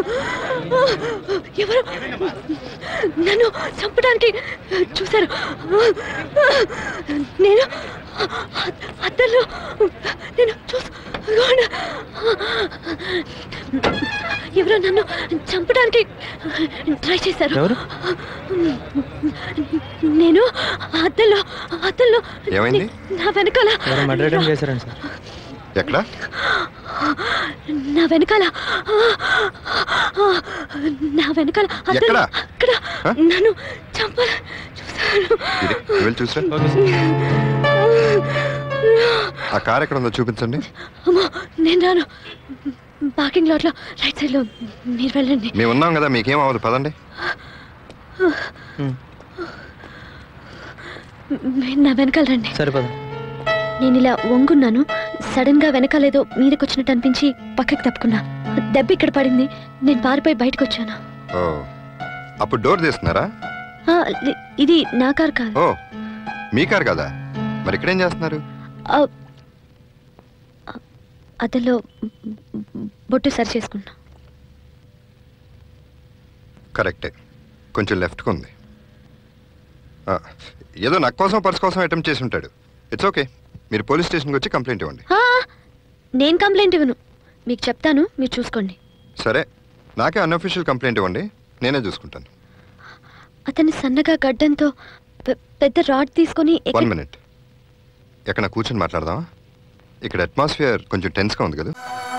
ఎవరు నన్ను చంపడానికి చూశారు నేను అద్దల్లో నేను చూసు ఎవరో నన్ను చంపడానికి ట్రై చేశారు ఎవరు? నేను అద్దల్లో అద్దల్లో ఏమైంది? నా వెనకాల ఎవరో మర్డర్ చేశారండి సార్ ఎక్కడ నా వెనకాల నా వెనకాల అద్దల్లో ఎక్కడ? అక్కడ హ? నన్ను చంపాల చూశారు ఇదే, వెళ్ళి చూసా ఆ కార్ ఎక్కడ ఉందో చూపించండి అమ్మో నేను రాను పార్కింగ్ లాట్ లో రైట్ సైడ్ లో మీరు వెళ్ళండి మేము ఉన్నాం కదా మీకేం అవ్వదు పదండి మీరు నా వెనకాల రండి సరిపద నేను ఇలా వంగున్నాను సడన్ గా వెనకాలేదో మీదకి వచ్చినట్టు అనిపించి పక్కకి తప్పుకున్నా దెబ్బ ఇక్కడ పడింది నేను పారిపోయి బయటకు వచ్చాను ఓ అప్పుడు డోర్ తీస్తున్నారా ఆ, లే- ఇది నా కార్ కాదు ఓ మీ కార్ కదా మరి ఇక్కడేం చేస్తున్నారు ఆ, ఆ, అతలో బొట్టు సరి చేసుకున్నా కరెక్టే కొంచెం లెఫ్ట్కి ఉంది ఆ, ఏదో నక్ కోసం పర్స్ కోసం అటెంప్ట్ చేసి ఉంటాడు ఇట్స్ ఓకే మీరు పోలీస్ స్టేషన్కి వచ్చి కంప్లైంట్ ఇవ్వండి ఆ, నేను కంప్లైంట్ ఇవ్వను మీకు చెప్తాను మీరు చూసుకోండి సరే నాకే అన్అఫీషియల్ కంప్లైంట్ ఇవ్వండి నేనే చూసుకుంటాను అతన్ని సన్నగా గడ్డంతో పె- పెద్ద రాడ్ తీసుకొని ఎక్కడ- వన్ మినిట్ ఎక్కడ కూర్చొని మాట్లాడదామా ఇక్కడ అట్మాస్ఫియర్ కొంచెం టెన్స్గా ఉంది కదా